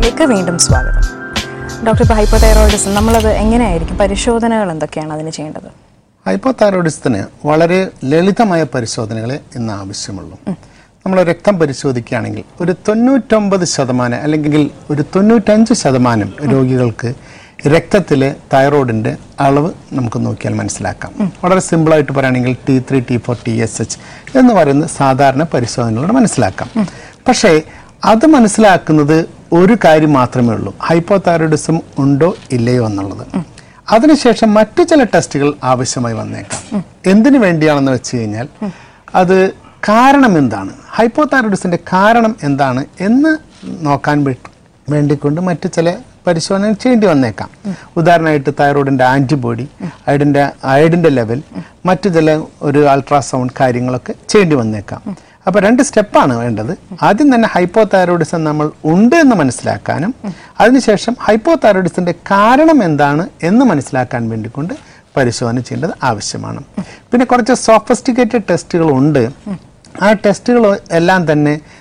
പരിപാടിയിലേക്ക് വീണ്ടും സ്വാഗതം ഡോക്ടർ ഇപ്പോൾ ഹൈപ്പോതൈറോയിഡിസം നമ്മളത് എങ്ങനെയായിരിക്കും പരിശോധനകൾ എന്തൊക്കെയാണ് അതിന് ചെയ്യേണ്ടത് ഹൈപ്പോതൈറോയിഡിസത്തിന് വളരെ ലളിതമായ പരിശോധനകളെ ഇന്ന് ആവശ്യമുള്ളൂ നമ്മൾ രക്തം പരിശോധിക്കുകയാണെങ്കിൽ ഒരു തൊണ്ണൂറ്റൊമ്പത് ശതമാനം അല്ലെങ്കിൽ ഒരു തൊണ്ണൂറ്റഞ്ച് ശതമാനം രോഗികൾക്ക് രക്തത്തിലെ തൈറോയിഡിൻ്റെ അളവ് നമുക്ക് നോക്കിയാൽ മനസ്സിലാക്കാം വളരെ സിമ്പിളായിട്ട് പറയുകയാണെങ്കിൽ T three T four T S H എന്ന് പറയുന്ന സാധാരണ പരിശോധനകളോട് മനസ്സിലാക്കാം പക്ഷേ അത് മനസ്സിലാക്കുന്നത് ഒരു കാര്യം മാത്രമേ ഉള്ളൂ ഹൈപ്പോതൈറോയിഡിസം ഉണ്ടോ ഇല്ലയോ എന്നുള്ളത് അതിനുശേഷം മറ്റു ചില ടെസ്റ്റുകൾ ആവശ്യമായി വന്നേക്കാം എന്തിനു വേണ്ടിയാണെന്ന് വെച്ച് കഴിഞ്ഞാൽ അത് കാരണം എന്താണ് ഹൈപ്പോതൈറോയിഡിസിന്റെ കാരണം എന്താണ് എന്ന് നോക്കാൻ വേ- വേണ്ടിക്കൊണ്ട് മറ്റു ചില പരിശോധന ചെയ്യേണ്ടി വന്നേക്കാം ഉദാഹരണമായിട്ട് തൈറോയിഡിന്റെ ആന്റിബോഡി അയഡിന്റെ അയഡിന്റെ ലെവൽ മറ്റു ചില ഒരു അൾട്രാസൗണ്ട് കാര്യങ്ങളൊക്കെ ചെയ്യേണ്ടി വന്നേക്കാം അപ്പോൾ രണ്ട് സ്റ്റെപ്പാണ് വേണ്ടത് ആദ്യം തന്നെ ഹൈപ്പോതൈറോയിഡിസം നമ്മൾ ഉണ്ട് എന്ന് മനസ്സിലാക്കാനും അതിനുശേഷം ഹൈപ്പോതൈറോയിഡിസിന്റെ കാരണം എന്താണ് എന്ന് മനസ്സിലാക്കാൻ വേണ്ടിക്കൊണ്ട് പരിശോധന ചെയ്യേണ്ടത് ആവശ്യമാണ് പിന്നെ കുറച്ച് സോഫിസ്റ്റിക്കേറ്റഡ് ടെസ്റ്റുകൾ ഉണ്ട് ആ ടെസ്റ്റുകൾ എല്ലാം തന്നെ